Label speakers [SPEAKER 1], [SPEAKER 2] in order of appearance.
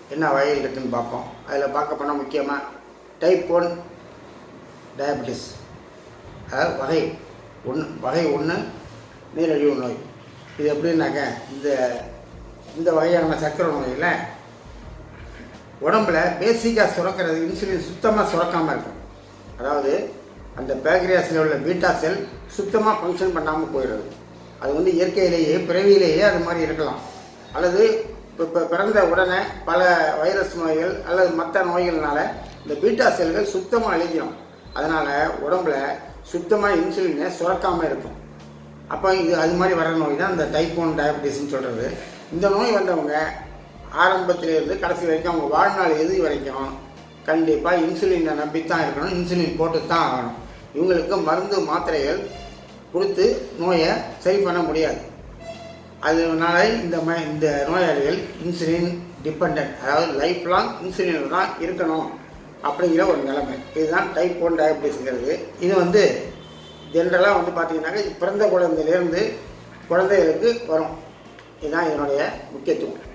[SPEAKER 1] என்ன வகைகள் இருக்குன்னு பார்ப்போம் அதில் பார்க்க போனால் முக்கியமாக டைப் ஒன் டயபெட்டிஸ் அதாவது வகை ஒன்று வகை ஒன்று நீரிழிவு நோய் இது எப்படின்னாக்க இந்த இந்த வகையான சர்க்கரை நோயில் உடம்புல பேசிக்காக சுரக்கிறது இன்சுலின் சுத்தமாக சுரக்காமல் இருக்கும் அதாவது அந்த பேக்ரியாஸில் உள்ள பீட்டா செல் சுத்தமாக ஃபங்க்ஷன் பண்ணாமல் போயிடுறது அது வந்து இயற்கையிலேயே பிறவியிலேயே அது மாதிரி இருக்கலாம் அல்லது இப்போ இப்போ பிறந்த உடனே பல வைரஸ் நோய்கள் அல்லது மற்ற நோய்கள்னால இந்த பீட்டா செல்கள் சுத்தமாக அழிஞ்சிடும் அதனால் உடம்புல சுத்தமாக இன்சுலினை சுரக்காமல் இருக்கும் அப்போ இது அது மாதிரி வர நோய் தான் இந்த டைப் ஒன் டயபிட்டிஸ்னு சொல்கிறது இந்த நோய் வந்தவங்க ஆரம்பத்திலேருந்து கடைசி வரைக்கும் அவங்க வாழ்நாள் எது வரைக்கும் கண்டிப்பாக இன்சுலினை நம்பித்தான் இருக்கணும் இன்சுலின் போட்டு தான் ஆகணும் இவங்களுக்கு மருந்து மாத்திரைகள் கொடுத்து நோயை சரி பண்ண முடியாது அதனால இந்த ம இந்த நோயாளிகள் இன்சுலின் டிபெண்ட் அதாவது லைஃப் லாங் இன்சுலினில் தான் இருக்கணும் அப்படிங்கிற ஒரு நிலைமை இதுதான் டைப் ஒன் டயபிட்டிஸ்ங்கிறது இது வந்து ஜென்ரலாக வந்து பார்த்தீங்கன்னாக்க பிறந்த குழந்தையிலேருந்து குழந்தைகளுக்கு வரும் இதுதான் இதனுடைய முக்கியத்துவம்